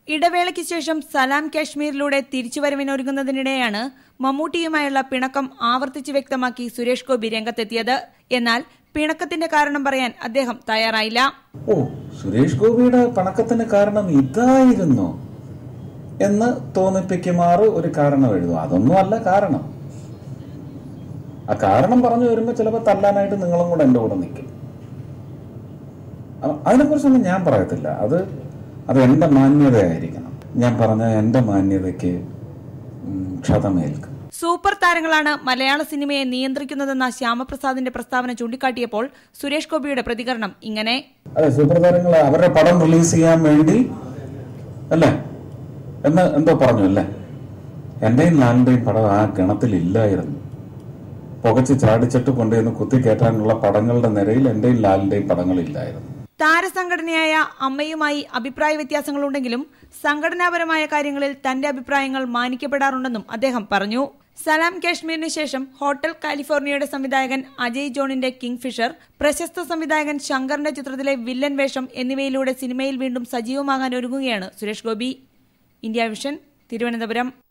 ഇടവേളയ്ക്ക് ശേഷം സലാം കാശ്മീരിലൂടെ തിരിച്ചുവരവിനൊരുങ്ങുന്നതിനിടെയാണ് മമ്മൂട്ടിയുമായുള്ള പിണക്കം ആവർത്തിച്ച് വ്യക്തമാക്കി സുരേഷ് ഗോപി രംഗത്തെത്തിയത് എന്നാൽ പിണക്കത്തിന്റെ കാരണം പറയാൻ അദ്ദേഹം തയ്യാറായില്ല ഓ സുരേഷ് ഗോപിയുടെ പണക്കത്തിന് കാരണം ഇതായിരുന്നു എന്ന് തോന്നിപ്പിക്കുമാറ് ഒരു കാരണം എഴുതും അതൊന്നും അല്ല കാരണം ആ കാരണം പറഞ്ഞു വരുമ്പോൾ ചിലപ്പോൾ തല്ലാനായിട്ട് നിങ്ങളും കൂടെ എൻ്റെ കൂടെ നിൽക്കും അ- അതിനെക്കുറിച്ചൊന്നും ഞാൻ പറയത്തില്ല അത് അത് എൻ്റെ മാന്യതയായിരിക്കണം ഞാൻ പറഞ്ഞ എൻ്റെ മാന്യതയ്ക്ക് ഉം, ക്ഷതമേൽക്കും സൂപ്പർ താരങ്ങളാണ് മലയാള സിനിമയെ നിയന്ത്രിക്കുന്നതെന്ന ശ്യാമപ്രസാദിന്റെ പ്രസ്താവന ചൂണ്ടിക്കാട്ടിയപ്പോൾ സുരേഷ് ഗോപിയുടെ പ്രതികരണം ഇങ്ങനെ അതെ സൂപ്പർ താരങ്ങൾ അവരുടെ പടം റിലീസ് ചെയ്യാൻ വേണ്ടി അല്ലേ എന്ന് എന്തോ പറഞ്ഞു അല്ലേ എന്റെയും ലാലിന്റെയും പടം ആ ഗണത്തിലില്ലായിരുന്നു പുകച്ച് ചാടിച്ചിട്ട് കൊണ്ടുവന്ന് കുത്തിക്കയറ്റാനുള്ള പടങ്ങളുടെ നിരയിൽ എന്റെയും ലാലിന്റെയും പടങ്ങളില്ലായിരുന്നു താരസംഘടനയായ അമ്മയുമായി അഭിപ്രായ വ്യത്യാസങ്ങളുണ്ടെങ്കിലും സംഘടനാപരമായ കാര്യങ്ങളിൽ തന്റെ അഭിപ്രായങ്ങൾ മാനിക്കപ്പെടാറുണ്ടെന്നും അദ്ദേഹം പറഞ്ഞു സലാം കാശ്മീരിന് ശേഷം ഹോട്ടൽ കാലിഫോർണിയയുടെ സംവിധായകൻ അജയ് ജോണിന്റെ കിങ് ഫിഷർ പ്രശസ്ത സംവിധായകൻ ശങ്കറിന്റെ ചിത്രത്തിലെ വില്ലൻ വേഷം എന്നിവയിലൂടെ സിനിമയിൽ വീണ്ടും സജീവമാകാൻ ഒരുങ്ങുകയാണ് സുരേഷ് ഗോപി ഇന്ത്യ വിഷൻ തിരുവനന്തപുരം